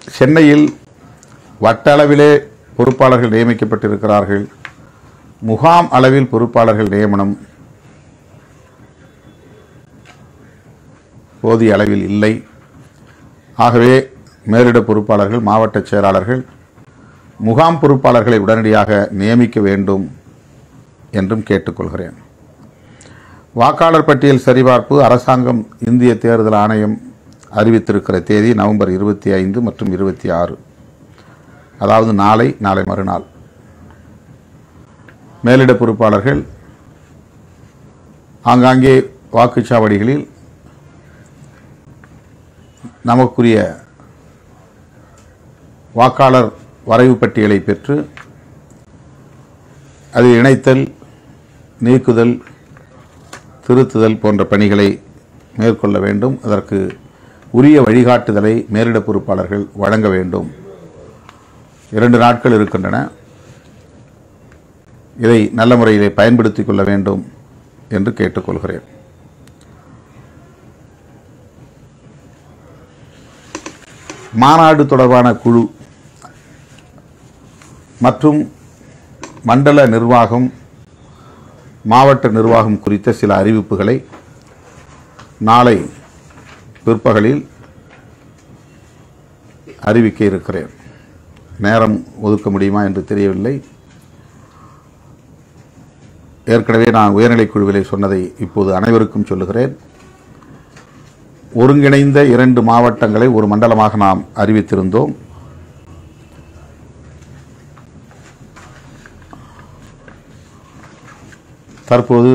சென்னையில் வட்ட அளவிலே பொறுப்பாளர்கள் நியமிக்கப்பட்டிருக்கிறார்கள் முகாம் அளவில் பொறுப்பாளர்கள் நியமனம் போதிய அளவில் இல்லை ஆகவே மேலிட பொறுப்பாளர்கள் மாவட்ட செயலாளர்கள் முகாம் பொறுப்பாளர்களை உடனடியாக நியமிக்க வேண்டும் என்றும் கேட்டுக்கொள்கிறேன் வாக்காளர் பட்டியல் சரிபார்ப்பு அரசாங்கம் இந்திய தேர்தல் ஆணையம் அறிவித்திருக்கிற தேதி நவம்பர் இருபத்தி ஐந்து மற்றும் இருபத்தி ஆறு அதாவது நாளை நாளை மறுநாள் மேலிட பொறுப்பாளர்கள் ஆங்காங்கே வாக்குச்சாவடிகளில் நமக்குரிய வாக்காளர் வரைவு பட்டியலை பெற்று அதில் இணைத்தல் நீக்குதல் திருத்துதல் போன்ற பணிகளை மேற்கொள்ள வேண்டும் அதற்கு உரிய வழிகாட்டுதலை மேலிட பொறுப்பாளர்கள் வழங்க வேண்டும் இரண்டு நாட்கள் இருக்கின்றன இதை நல்ல முறையிலே பயன்படுத்திக் கொள்ள வேண்டும் என்று கேட்டுக்கொள்கிறேன் மாநாடு தொடர்பான குழு மற்றும் மண்டல நிர்வாகம் மாவட்ட நிர்வாகம் குறித்த சில அறிவிப்புகளை நாளை பிற்பகலில் அறிவிக்க இருக்கிறேன் நேரம் ஒதுக்க முடியுமா என்று தெரியவில்லை ஏற்கனவே நான் உயர்நிலைக் குழுவிலே சொன்னதை இப்போது அனைவருக்கும் சொல்லுகிறேன் ஒருங்கிணைந்த இரண்டு மாவட்டங்களை ஒரு மண்டலமாக நாம் அறிவித்திருந்தோம் தற்போது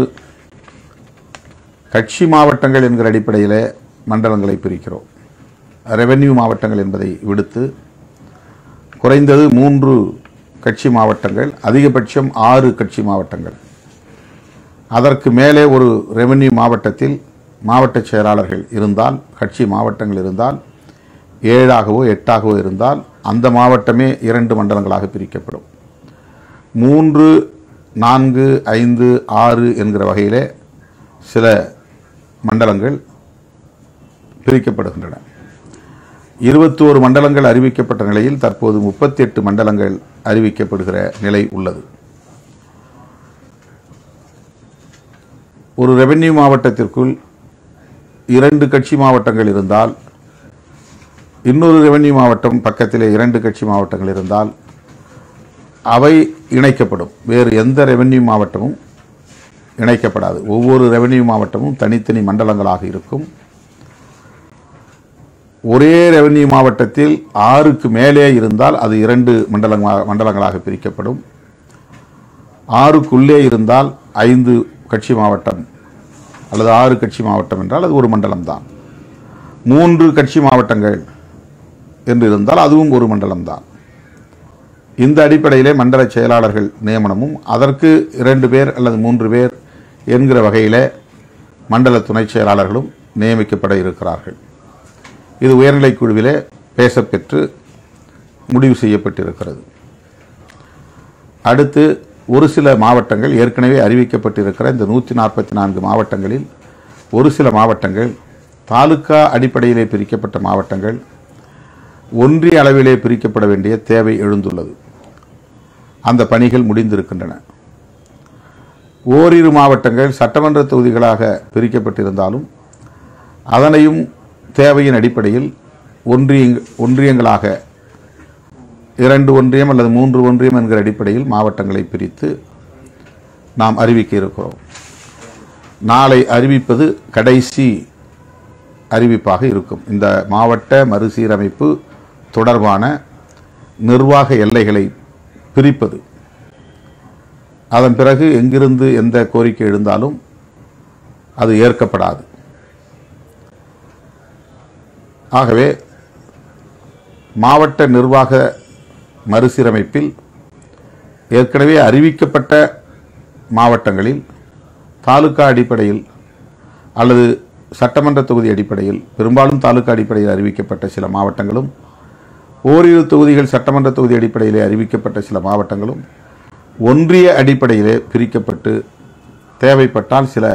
கட்சி மாவட்டங்கள் என்கிற அடிப்படையில் மண்டலங்களை பிரிக்கிறோம் ரெவென்யூ மாவட்டங்கள் என்பதை விடுத்து குறைந்தது மூன்று கட்சி மாவட்டங்கள் அதிகபட்சம் ஆறு கட்சி மாவட்டங்கள் அதற்கு மேலே ஒரு ரெவென்யூ மாவட்டத்தில் மாவட்ட செயலாளர்கள் இருந்தால் கட்சி மாவட்டங்கள் இருந்தால் ஏழாகவோ எட்டாகவோ இருந்தால் அந்த மாவட்டமே இரண்டு மண்டலங்களாக பிரிக்கப்படும் மூன்று நான்கு ஐந்து ஆறு என்கிற வகையிலே சில மண்டலங்கள் பிரிக்கப்படுகின்றன இருபத்தோரு மண்டலங்கள் அறிவிக்கப்பட்ட நிலையில் தற்போது முப்பத்தி எட்டு மண்டலங்கள் அறிவிக்கப்படுகிற நிலை உள்ளது ஒரு ரெவென்யூ மாவட்டத்திற்குள் இரண்டு கட்சி மாவட்டங்கள் இருந்தால் இன்னொரு ரெவென்யூ மாவட்டம் பக்கத்திலே இரண்டு கட்சி மாவட்டங்கள் இருந்தால் அவை இணைக்கப்படும் வேறு எந்த ரெவென்யூ மாவட்டமும் இணைக்கப்படாது ஒவ்வொரு ரெவென்யூ மாவட்டமும் தனித்தனி மண்டலங்களாக இருக்கும் ஒரே ரெவென்யூ மாவட்டத்தில் ஆறுக்கு மேலே இருந்தால் அது இரண்டு மண்டலங்களாக மண்டலங்களாக பிரிக்கப்படும் ஆறுக்குள்ளே இருந்தால் ஐந்து கட்சி மாவட்டம் அல்லது ஆறு கட்சி மாவட்டம் என்றால் அது ஒரு மண்டலம்தான் மூன்று கட்சி மாவட்டங்கள் என்று இருந்தால் அதுவும் ஒரு மண்டலம்தான் இந்த அடிப்படையிலே மண்டல செயலாளர்கள் நியமனமும் அதற்கு இரண்டு பேர் அல்லது மூன்று பேர் என்கிற வகையிலே மண்டல துணை செயலாளர்களும் நியமிக்கப்பட இருக்கிறார்கள் இது உயர்நிலைக் குழுவிலே பேசப்பெற்று முடிவு செய்யப்பட்டிருக்கிறது அடுத்து ஒரு சில மாவட்டங்கள் ஏற்கனவே அறிவிக்கப்பட்டிருக்கிற இந்த நூற்றி நாற்பத்தி நான்கு மாவட்டங்களில் ஒரு சில மாவட்டங்கள் தாலுக்கா அடிப்படையிலே பிரிக்கப்பட்ட மாவட்டங்கள் ஒன்றிய அளவிலே பிரிக்கப்பட வேண்டிய தேவை எழுந்துள்ளது அந்த பணிகள் முடிந்திருக்கின்றன ஓரிரு மாவட்டங்கள் சட்டமன்ற தொகுதிகளாக பிரிக்கப்பட்டிருந்தாலும் அதனையும் தேவையின் அடிப்படையில் ஒன்றியங் ஒன்றியங்களாக இரண்டு ஒன்றியம் அல்லது மூன்று ஒன்றியம் என்கிற அடிப்படையில் மாவட்டங்களை பிரித்து நாம் அறிவிக்க இருக்கிறோம் நாளை அறிவிப்பது கடைசி அறிவிப்பாக இருக்கும் இந்த மாவட்ட மறுசீரமைப்பு தொடர்பான நிர்வாக எல்லைகளை பிரிப்பது அதன் பிறகு எங்கிருந்து எந்த கோரிக்கை எழுந்தாலும் அது ஏற்கப்படாது ஆகவே மாவட்ட நிர்வாக மறுசீரமைப்பில் ஏற்கனவே அறிவிக்கப்பட்ட மாவட்டங்களில் தாலுகா அடிப்படையில் அல்லது சட்டமன்ற தொகுதி அடிப்படையில் பெரும்பாலும் தாலுகா அடிப்படையில் அறிவிக்கப்பட்ட சில மாவட்டங்களும் ஓரிரு தொகுதிகள் சட்டமன்ற தொகுதி அடிப்படையிலே அறிவிக்கப்பட்ட சில மாவட்டங்களும் ஒன்றிய அடிப்படையிலே பிரிக்கப்பட்டு தேவைப்பட்டால் சில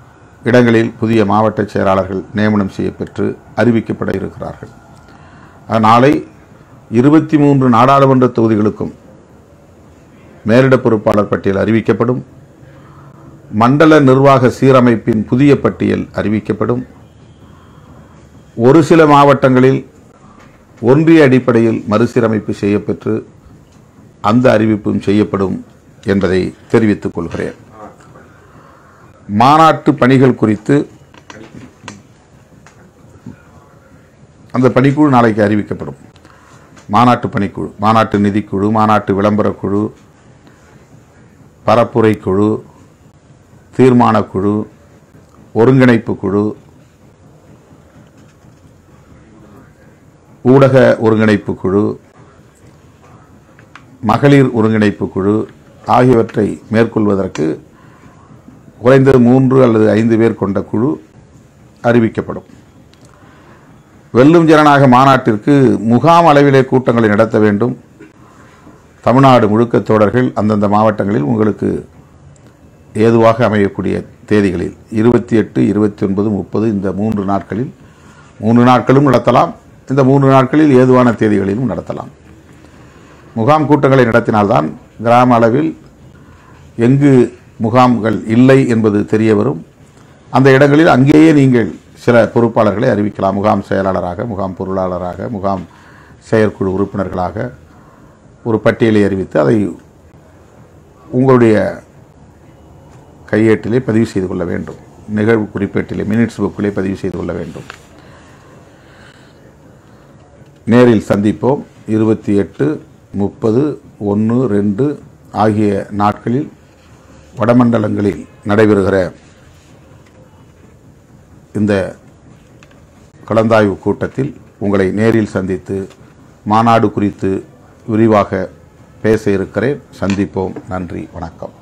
இடங்களில் புதிய மாவட்ட செயலாளர்கள் நியமனம் செய்யப்பெற்று அறிவிக்கப்பட இருக்கிறார்கள் ஆக நாளை இருபத்தி மூன்று நாடாளுமன்ற தொகுதிகளுக்கும் மேலிட பொறுப்பாளர் பட்டியல் அறிவிக்கப்படும் மண்டல நிர்வாக சீரமைப்பின் புதிய பட்டியல் அறிவிக்கப்படும் ஒரு சில மாவட்டங்களில் ஒன்றிய அடிப்படையில் மறுசீரமைப்பு செய்யப்பெற்று அந்த அறிவிப்பும் செய்யப்படும் என்பதை தெரிவித்துக் கொள்கிறேன் மாநாட்டு பணிகள் குறித்து அந்த பணிக்குழு நாளைக்கு அறிவிக்கப்படும் மாநாட்டு பணிக்குழு மாநாட்டு நிதிக்குழு மாநாட்டு விளம்பரக் குழு பரப்புரை குழு தீர்மானக் குழு ஒருங்கிணைப்பு குழு ஊடக ஒருங்கிணைப்பு குழு மகளிர் ஒருங்கிணைப்பு குழு ஆகியவற்றை மேற்கொள்வதற்கு குறைந்தது மூன்று அல்லது ஐந்து பேர் கொண்ட குழு அறிவிக்கப்படும் வெல்லும் ஜனநாயக மாநாட்டிற்கு முகாம் அளவிலே கூட்டங்களை நடத்த வேண்டும் தமிழ்நாடு முழுக்க தோழர்கள் அந்தந்த மாவட்டங்களில் உங்களுக்கு ஏதுவாக அமையக்கூடிய தேதிகளில் இருபத்தி எட்டு இருபத்தி ஒன்பது முப்பது இந்த மூன்று நாட்களில் மூன்று நாட்களும் நடத்தலாம் இந்த மூன்று நாட்களில் ஏதுவான தேதிகளிலும் நடத்தலாம் முகாம் கூட்டங்களை நடத்தினால்தான் கிராம அளவில் எங்கு முகாம்கள் இல்லை என்பது தெரிய வரும் அந்த இடங்களில் அங்கேயே நீங்கள் சில பொறுப்பாளர்களை அறிவிக்கலாம் முகாம் செயலாளராக முகாம் பொருளாளராக முகாம் செயற்குழு உறுப்பினர்களாக ஒரு பட்டியலை அறிவித்து அதை உங்களுடைய கையேட்டிலே பதிவு செய்து கொள்ள வேண்டும் நிகழ்வு குறிப்பேட்டிலே மினிட்ஸ் புக்கிலே பதிவு செய்து கொள்ள வேண்டும் நேரில் சந்திப்போம் இருபத்தி எட்டு முப்பது ஒன்று ரெண்டு ஆகிய நாட்களில் வடமண்டலங்களில் நடைபெறுகிற இந்த கலந்தாய்வு கூட்டத்தில் உங்களை நேரில் சந்தித்து மாநாடு குறித்து விரிவாக பேச இருக்கிறேன் சந்திப்போம் நன்றி வணக்கம்